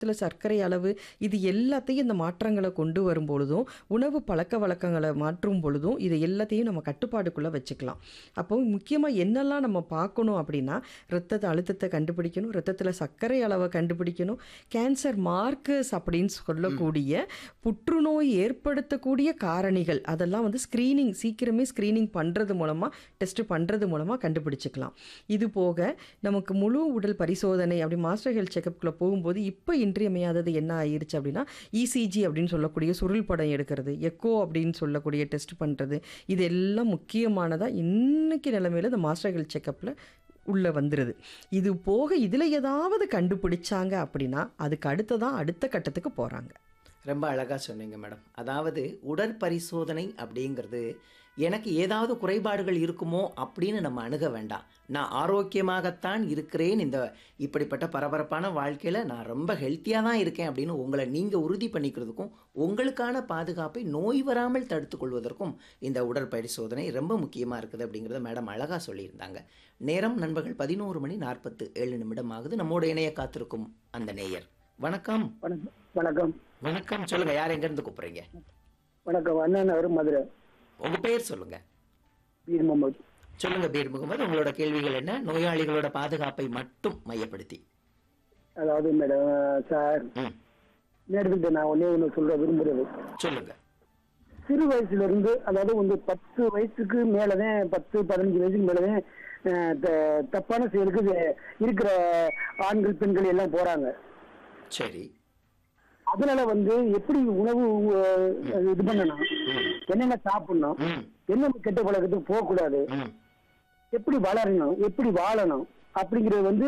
ரத்தத்தில் சர்க்கரை அளவு இது எல்லாத்தையும் இந்த மாற்றங்களை கொண்டு வரும் பொழுதும் உணவு பழக்க வழக்கங்களை மாற்றும் பொழுதும் இதை எல்லாத்தையும் நம்ம கட்டுப்பாடுக்குள்ளே வச்சுக்கலாம் அப்போ முக்கியமாக என்னெல்லாம் நம்ம பார்க்கணும் அப்படின்னா ரத்தத்தை அழுத்தத்தை கண்டுபிடிக்கணும் ரத்தத்தில் சர்க்கரை அளவை கண்டுபிடிக்கணும் கேன்சர் மார்க்கர்ஸ் அப்படின்னு சொல்லக்கூடிய புற்றுநோய் ஏற்படுத்தக்கூடிய காரணிகள் அதெல்லாம் வந்து ஸ்க்ரீனிங் சீக்கிரமே ஸ்க்ரீனிங் பண்ணுறது மூலமாக டெஸ்ட் பண்ணுறது மூலமாக கண்டுபிடிச்சிக்கலாம் இது போக நமக்கு முழு உடல் பரிசோதனை அப்படி மாஸ்டர் ஹெல்த் செக்கப்புக்குள்ளே போகும்போது இப்போ இன்றியமையாதது என்ன ஆயிருச்சு அப்படின்னா இசிஜி அப்படின்னு சொல்லக்கூடிய சுருள் படம் எடுக்கிறது எக்கோ அப்படின்னு சொல்லக்கூடிய டெஸ்ட் பண்ணுறது இது எல்லாம் முக்கியமானதாக இன்னைக்கு நிலைமையில் இந்த மாஸ்டர் ஹெல்த் செக்கப்பில் உள்ளே வந்துடுது இது போக இதில் ஏதாவது கண்டுபிடிச்சாங்க அப்படின்னா அதுக்கு அடுத்ததான் அடுத்த கட்டத்துக்கு போகிறாங்க ரொம்ப அழகாக சொன்னீங்க மேடம் அதாவது உடற்பரிசோதனை அப்படிங்கிறது எனக்கு ஏதாவது குறைபாடுகள் இருக்குமோ அப்படின்னு நம்ம அணுக வேண்டாம் நான் ஆரோக்கியமாகத்தான் இருக்கிறேன் இந்த இப்படிப்பட்ட பரபரப்பான வாழ்க்கையில் நான் ரொம்ப ஹெல்த்தியாக தான் இருக்கேன் அப்படின்னு உங்களை நீங்கள் உறுதி பண்ணிக்கிறதுக்கும் உங்களுக்கான பாதுகாப்பை நோய் வராமல் தடுத்துக் கொள்வதற்கும் இந்த உடற்பரிசோதனை ரொம்ப முக்கியமாக இருக்குது அப்படிங்கிறத மேடம் அழகாக சொல்லியிருந்தாங்க நேரம் நண்பர்கள் பதினோரு மணி நாற்பத்து ஏழு நிமிடம் ஆகுது நம்மோட இணைய காத்திருக்கும் அந்த நேயர் வணக்கம் வணக்கம் வணக்கம் வணக்கம் சொல்லுங்க யார் எங்கேருந்து கூப்பிடுறீங்க வணக்கம் அண்ணன் நகர் மதுரை உங்க பேர் சொல்லுங்க பீர் முகமது சொல்லுங்க பீர் முகமது உங்களோட கேள்விகள் என்ன நோயாளிகளோட பாதுகாப்பை மட்டும் மையப்படுத்தி அதாவது மேடம் சார் ம் நேரத்துக்கு நான் ஒன்னே ஒன்று சொல்ல விரும்புறது சொல்லுங்க சிறு வயசுல இருந்து அதாவது வந்து பத்து வயசுக்கு மேலதான் பத்து பதினஞ்சு வயசுக்கு மேலதான் அஹ், த- தப்பான செயலுக்கு இது இருக்கிற ஆண்கள் பெண்கள் எல்லாம் போறாங்க சரி அதனால வந்து எப்படி உணவு அஹ், இது பண்ணணும் ம் என்னென்ன சாப்பிடணும் ம் என்னென்ன கெட்ட பழக்கத்துக்கு போகக்கூடாது ம் எப்படி வளரணும் எப்படி வாழணும் அப்படிங்கிறது வந்து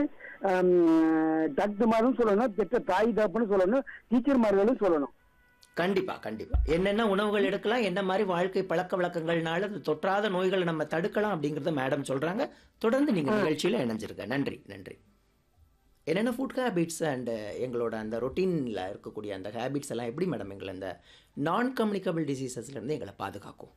டாக்டர்மாரும் சொல்லணும் பெற்ற தாய் தாப்புன்னு சொல்லணும் டீச்சர்மார்களும் சொல்லணும் கண்டிப்பா கண்டிப்பா என்னென்ன உணவுகள் எடுக்கலாம் என்ன மாதிரி வாழ்க்கை பழக்க வழக்கங்கள்னால அது தொற்றாத நோய்களை நம்ம தடுக்கலாம் அப்படிங்கறத மேடம் சொல்றாங்க தொடர்ந்து நீங்க நிகழ்ச்சியில இணைஞ்சிருக்க நன்றி நன்றி என்னென்ன ஃபுட் ஹேபிட்ஸ் அண்ட் எங்களோட அந்த ரொட்டீனில் இருக்கக்கூடிய அந்த ஹேபிட்ஸ் எல்லாம் எப்படி மேடம் எங்களை இந்த நான் கம்யூனிகபிள் டிசீசஸ்லேருந்து எங்களை பாதுகாக்கும்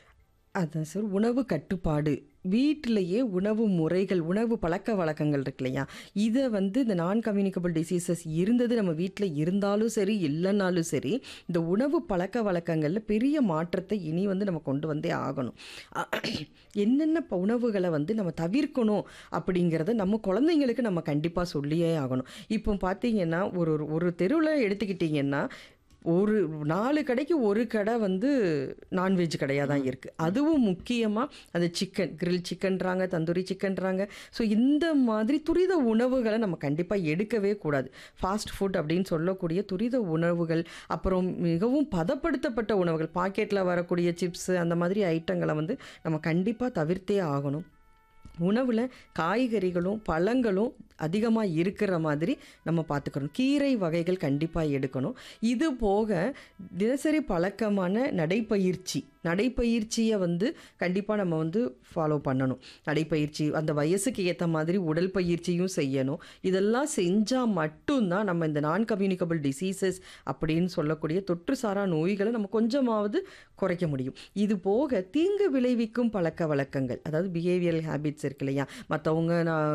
அதான் சார் உணவு கட்டுப்பாடு வீட்டிலேயே உணவு முறைகள் உணவு பழக்க வழக்கங்கள் இருக்கு இல்லையா இதை வந்து இந்த நான் கம்யூனிகபிள் டிசீசஸ் இருந்தது நம்ம வீட்டில் இருந்தாலும் சரி இல்லைனாலும் சரி இந்த உணவு பழக்க வழக்கங்களில் பெரிய மாற்றத்தை இனி வந்து நம்ம கொண்டு வந்தே ஆகணும் அ- என்னென்ன ப- உணவுகளை வந்து நம்ம தவிர்க்கணும் அப்படிங்கிறத நம்ம குழந்தைங்களுக்கு நம்ம கண்டிப்பாக சொல்லியே ஆகணும் இப்போ பார்த்தீங்கன்னா ஒரு ஒரு- ஒரு தெருவில் எடுத்துக்கிட்டிங்கன்னா ஒரு நாலு கடைக்கு ஒரு கடை வந்து நான்வெஜ் கடையாக தான் இருக்குது அதுவும் முக்கியமாக அந்த சிக்கன் கிரில் சிக்கன்றாங்க தந்தூரி சிக்கன்றாங்க ஸோ இந்த மாதிரி துரித உணவுகளை நம்ம கண்டிப்பாக எடுக்கவே கூடாது ஃபாஸ்ட் ஃபுட் அப்படின்னு சொல்லக்கூடிய துரித உணவுகள் அப்புறம் மிகவும் பதப்படுத்தப்பட்ட உணவுகள் பாக்கெட்டில் வரக்கூடிய சிப்ஸு அந்த மாதிரி ஐட்டங்களை வந்து நம்ம கண்டிப்பாக தவிர்த்தே ஆகணும் உணவில் காய்கறிகளும் பழங்களும் அதிகமாக இருக்கிற மாதிரி நம்ம பார்த்துக்கணும் கீரை வகைகள் கண்டிப்பாக எடுக்கணும் இது போக தினசரி பழக்கமான நடைப்பயிற்சி நடைப்பயிற்சியை வந்து கண்டிப்பாக நம்ம வந்து ஃபாலோ பண்ணணும் நடைப்பயிற்சி அந்த வயசுக்கு ஏற்ற மாதிரி உடல் பயிற்சியும் செய்யணும் இதெல்லாம் செஞ்சால் மட்டும்தான் நம்ம இந்த நான் கம்யூனிகபிள் டிசீசஸ் அப்படின்னு சொல்லக்கூடிய தொற்று சாரா நோய்களை நம்ம கொஞ்சமாவது குறைக்க முடியும் இது போக தீங்கு விளைவிக்கும் பழக்க வழக்கங்கள் அதாவது பிஹேவியரல் ஹேபிட்ஸ் இருக்கு இல்லையா மற்றவங்க நான்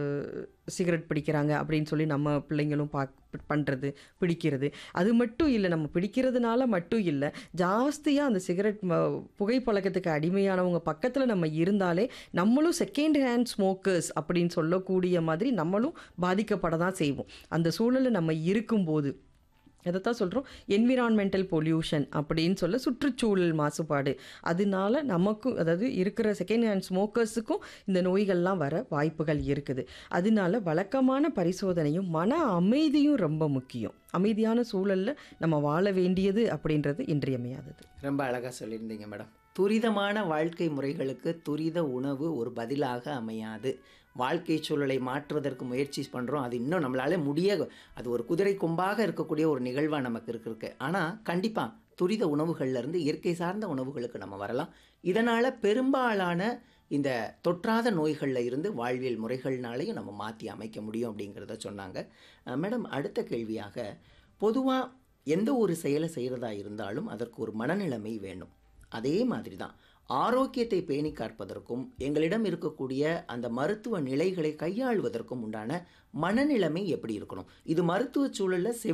சிகரெட் பிடிக்கிறாங்க அப்படின்னு சொல்லி நம்ம பிள்ளைங்களும் பாக் பண்ணுறது பிடிக்கிறது அது மட்டும் இல்லை நம்ம பிடிக்கிறதுனால மட்டும் இல்லை ஜாஸ்தியாக அந்த சிகரெட் ம- புகைப்பழக்கத்துக்கு அடிமையானவங்க பக்கத்தில் நம்ம இருந்தாலே நம்மளும் செகண்ட் ஹேண்ட் ஸ்மோக்கர்ஸ் அப்படின்னு சொல்லக்கூடிய மாதிரி நம்மளும் பாதிக்கப்பட தான் செய்வோம் அந்த சூழலில் நம்ம இருக்கும்போது அதைத்தான் சொல்கிறோம் என்விரான்மெண்டல் பொல்யூஷன் அப்படின்னு சொல்ல சுற்றுச்சூழல் மாசுபாடு அதனால நமக்கும் அதாவது இருக்கிற செகண்ட் ஹேண்ட் ஸ்மோக்கர்ஸுக்கும் இந்த நோய்கள்லாம் வர வாய்ப்புகள் இருக்குது அதனால வழக்கமான பரிசோதனையும் மன அமைதியும் ரொம்ப முக்கியம் அமைதியான சூழலில் நம்ம வாழ வேண்டியது அப்படின்றது இன்றியமையாதது ரொம்ப அழகாக சொல்லியிருந்தீங்க மேடம் துரிதமான வாழ்க்கை முறைகளுக்கு துரித உணவு ஒரு பதிலாக அமையாது வாழ்க்கை சூழலை மாற்றுவதற்கு முயற்சி பண்ணுறோம் அது இன்னும் நம்மளால முடிய அது ஒரு குதிரை கொம்பாக இருக்கக்கூடிய ஒரு நிகழ்வாக நமக்கு இருக்கு ஆனால் கண்டிப்பாக துரித உணவுகள்ல இருந்து இயற்கை சார்ந்த உணவுகளுக்கு நம்ம வரலாம் இதனால் பெரும்பாலான இந்த தொற்றாத நோய்களில் இருந்து வாழ்வியல் முறைகள்னாலையும் நம்ம மாற்றி அமைக்க முடியும் அப்படிங்கிறத சொன்னாங்க அஹ் மேடம் அடுத்த கேள்வியாக பொதுவாக எந்த ஒரு செயலை செய்கிறதா இருந்தாலும் அதற்கு ஒரு மனநிலைமை வேணும் அதே மாதிரி தான் ஆரோக்கியத்தை பேணி காப்பதற்கும் எங்களிடம் இருக்கக்கூடிய அந்த மருத்துவ நிலைகளை கையாள்வதற்கும் உண்டான மனநிலைமை எப்படி இருக்கணும் இது மருத்துவ சூழல்ல